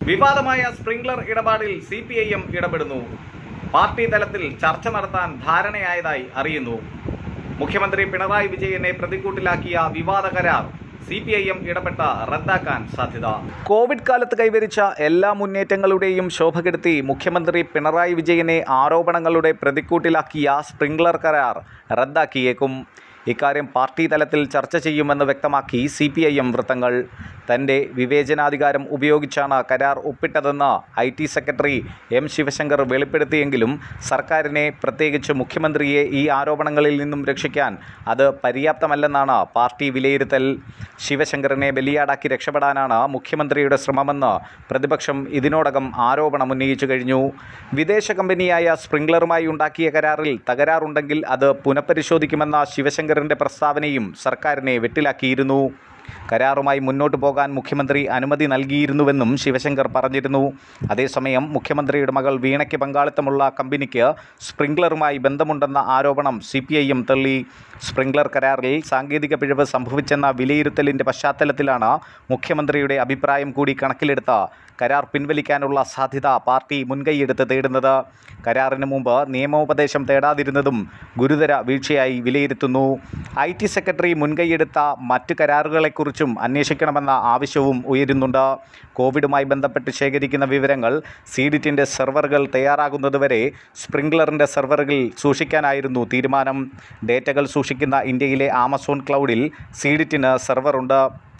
വിവാദമായ സ്പ്രിംഗ്ലർ ഇടപാടിൽ C P I M ഇടപെടുന്നു പാർട്ടി തലത്തിൽ ചർച്ച നടത്താൻ ധാരണയായതായി അറിയുന്നു മുഖ്യമന്ത്രി പിണറായി വിജയനെ പ്രതിക്കൂട്ടിലാക്കിയ വിവാദ കരാർ സി പി ഐ എം ഇടപെട്ട റദ്ദാക്കാൻ സാധ്യത കോവിഡ് കാലത്ത് കൈവരിച്ച എല്ലാ മുന്നേറ്റങ്ങളുടെയും ശോഭ കെടുത്തി മുഖ്യമന്ത്രി പിണറായി വിജയനെ ആരോപണങ്ങളുടെ പ്രതിക്കൂട്ടിലാക്കിയ സ്പ്രിംഗ്ലർ കരാർ റദ്ദാക്കിയേക്കും ഇക്കാര്യം പാർട്ടി തലത്തിൽ ചർച്ച ചെയ്യുമെന്ന് വ്യക്തമാക്കി സി പി ഐ എം വൃത്തങ്ങൾ തൻ്റെ വിവേചനാധികാരം ഉപയോഗിച്ചാണ് കരാർ ഒപ്പിട്ടതെന്ന് I T secretary M Sivasankar വെളിപ്പെടുത്തിയെങ്കിലും സർക്കാരിനെ പ്രത്യേകിച്ച് മുഖ്യമന്ത്രിയെ ഈ ആരോപണങ്ങളിൽ നിന്നും രക്ഷിക്കാൻ അത് പര്യാപ്തമല്ലെന്നാണ് പാർട്ടി വിലയിരുത്തൽ ശിവശങ്കറിനെ ബലിയാടാക്കി രക്ഷപ്പെടാനാണ് മുഖ്യമന്ത്രിയുടെ ശ്രമമെന്ന് പ്രതിപക്ഷം ഇതിനോടകം ആരോപണം ഉന്നയിച്ചു കഴിഞ്ഞു വിദേശ കമ്പനിയായ സ്പ്രിംഗ്ലറുമായി ഉണ്ടാക്കിയ കരാറിൽ തകരാറുണ്ടെങ്കിൽ അത് പുനഃപരിശോധിക്കുമെന്ന ശിവശങ്കറിൻ്റെ പ്രസ്താവനയും സർക്കാരിനെ വെട്ടിലാക്കിയിരുന്നു കരാറുമായി മുന്നോട്ടു പോകാൻ മുഖ്യമന്ത്രി അനുമതി നൽകിയിരുന്നുവെന്നും ശിവശങ്കർ പറഞ്ഞിരുന്നു അതേസമയം മുഖ്യമന്ത്രിയുടെ മകൾ വീണയ്ക്ക് പങ്കാളിത്തമുള്ള കമ്പനിക്ക് സ്പ്രിംഗ്ലറുമായി ബന്ധമുണ്ടെന്ന ആരോപണം സി പി ഐ എം തള്ളി സ്പ്രിംഗ്ലർ കരാറിൽ സാങ്കേതിക പിഴവ് സംഭവിച്ചെന്ന വിലയിരുത്തലിൻ്റെ പശ്ചാത്തലത്തിലാണ് മുഖ്യമന്ത്രിയുടെ അഭിപ്രായം കൂടി കണക്കിലെടുത്ത് കരാർ പിൻവലിക്കാനുള്ള സാധ്യത പാർട്ടി മുൻകൈയെടുത്ത് തേടുന്നത് കരാറിന് മുമ്പ് നിയമോപദേശം തേടാതിരുന്നതും ഗുരുതര വീഴ്ചയായി വിലയിരുത്തുന്നു ഐ ടി സെക്രട്ടറി മുൻകൈയെടുത്ത മറ്റ് കരാറുകളെക്കുറിച്ചും അന്വേഷിക്കണമെന്ന ആവശ്യവും ഉയരുന്നുണ്ട് കോവിഡുമായി ബന്ധപ്പെട്ട് ശേഖരിക്കുന്ന വിവരങ്ങൾ സീഡിറ്റിൻ്റെ സെർവറുകൾ തയ്യാറാകുന്നതുവരെ സ്പ്രിംഗ്ലറിൻ്റെ സെർവറുകളിൽ സൂക്ഷിക്കാനായിരുന്നു തീരുമാനം ഡേറ്റകൾ സൂക്ഷിക്കുന്ന ഇന്ത്യയിലെ ആമസോൺ ക്ലൗഡിൽ സീഡിറ്റിന് സെർവറുണ്ട്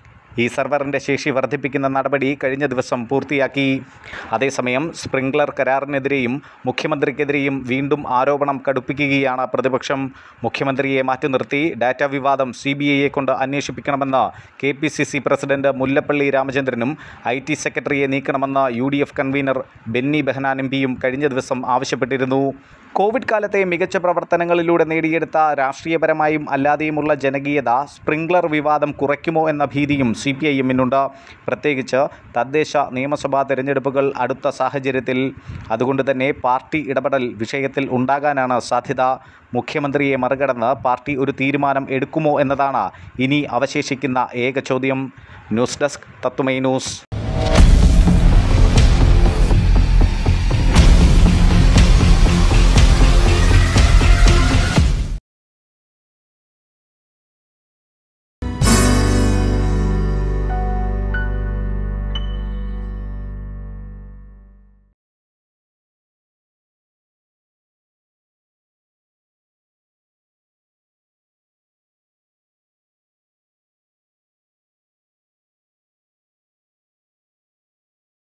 ഈ സെർവറിൻ്റെ ശേഷി വർദ്ധിപ്പിക്കുന്ന നടപടി കഴിഞ്ഞ ദിവസം പൂർത്തിയാക്കി അതേസമയം സ്പ്രിംഗ്ലർ കരാറിനെതിരെയും മുഖ്യമന്ത്രിക്കെതിരെയും വീണ്ടും ആരോപണം കടുപ്പിക്കുകയാണ് പ്രതിപക്ഷം മുഖ്യമന്ത്രിയെ മാറ്റി നിർത്തി ഡാറ്റ വിവാദം സി ബി ഐയെ കൊണ്ട് അന്വേഷിപ്പിക്കണമെന്ന് K P C C president Mullappally രാമചന്ദ്രനും ഐ ടി സെക്രട്ടറിയെ നീക്കണമെന്ന് U D F convener Benny Behanan M പിയും കഴിഞ്ഞ ദിവസം ആവശ്യപ്പെട്ടിരുന്നു കോവിഡ് കാലത്തെ മികച്ച പ്രവർത്തനങ്ങളിലൂടെ നേടിയെടുത്ത രാഷ്ട്രീയപരമായും അല്ലാതെയുമുള്ള ജനകീയത സ്പ്രിംഗ്ലർ വിവാദം കുറയ്ക്കുമോ എന്ന ഭീതിയും സി പി ഐ എമ്മിനുണ്ട് പ്രത്യേകിച്ച് തദ്ദേശ നിയമസഭാ തെരഞ്ഞെടുപ്പുകൾ അടുത്ത സാഹചര്യത്തിൽ അതുകൊണ്ട് തന്നെ പാർട്ടി ഇടപെടൽ വിഷയത്തിൽ ഉണ്ടാകാനാണ് സാധ്യത മുഖ്യമന്ത്രിയെ മറികടന്ന് പാർട്ടി ഒരു തീരുമാനം എടുക്കുമോ എന്നതാണ് ഇനി അവശേഷിക്കുന്ന ഏക ചോദ്യം ന്യൂസ് ഡെസ്ക് തത്തുമൈ ന്യൂസ്